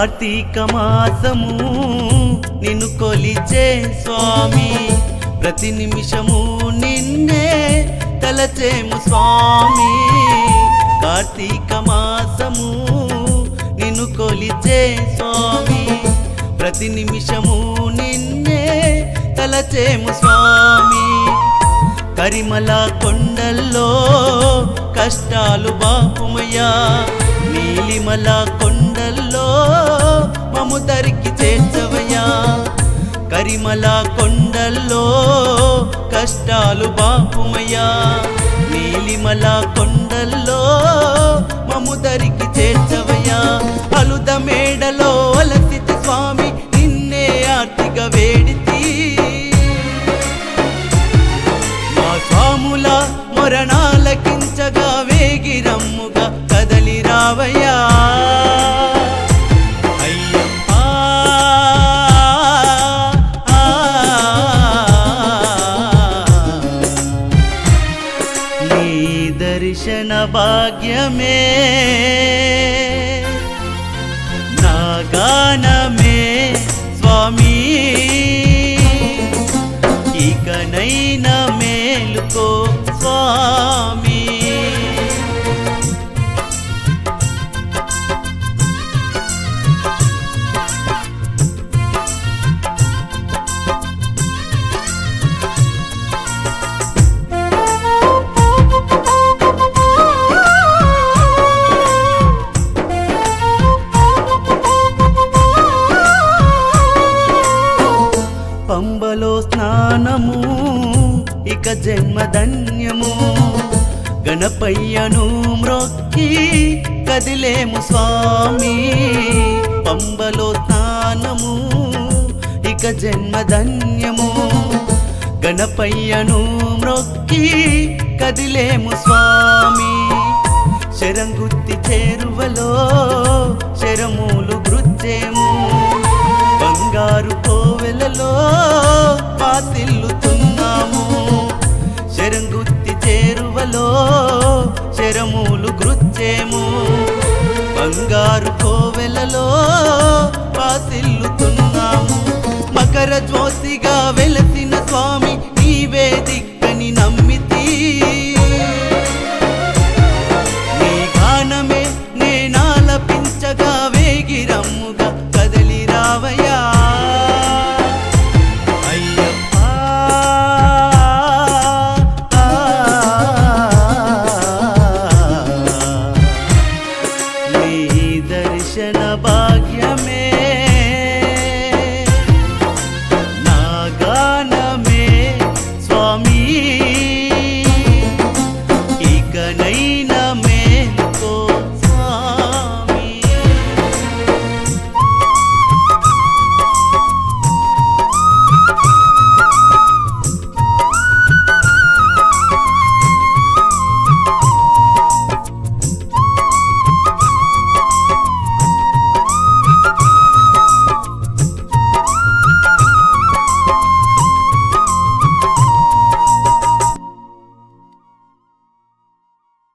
కార్తీక మాసము నిన్ను కొలిచే స్వామి ప్రతి నిమిషము నిన్నే తలచేము స్వామి కార్తీక మాసము నిన్ను కొలిచే స్వామి ప్రతి నిమిషము నిన్నే తలచేము స్వామి కరిమల కొండల్లో కష్టాలు బాపుమయ్యా నీలిమల కొండల్లో మము దరికి చేర్చవయ్యా కరిమల కొండల్లో కష్టాలు బాపుమయ్యా నీలిమల కొండల్లో మము దరికి చేర్చవయ్యా అలుద మేడలో అలసిత స్వామి నిన్నే ఆర్తిగా వేడితి మా స్వాముల మొరణాలకించగా వేగిరమ్ముగా కదలి రావయ్యా అయ్యప్పా నీ దర్శన భాగ్యమే నా గానమే స్వామి ఇకనైనా మేలుకో స్వామి పంబలో స్నానము ఇక జన్మధన్యము గణపయ్యను మ్రొక్కి కదిలేము స్వామి పంబలో స్నానము ఇక జన్మధన్యము గణపయ్యను మ్రొక్కి కదిలేము స్వామి శరంగుత్తి చేరువలో శరములు గృచ్చేము బంగారు కోవెలలో పాతిల్లుతున్నాము శరంగుత్తి చేరువలో శరములు గృచ్చేము బంగారు కోవెలలో పాతిల్లుతున్నాము మకర జ్యోతిగా వెల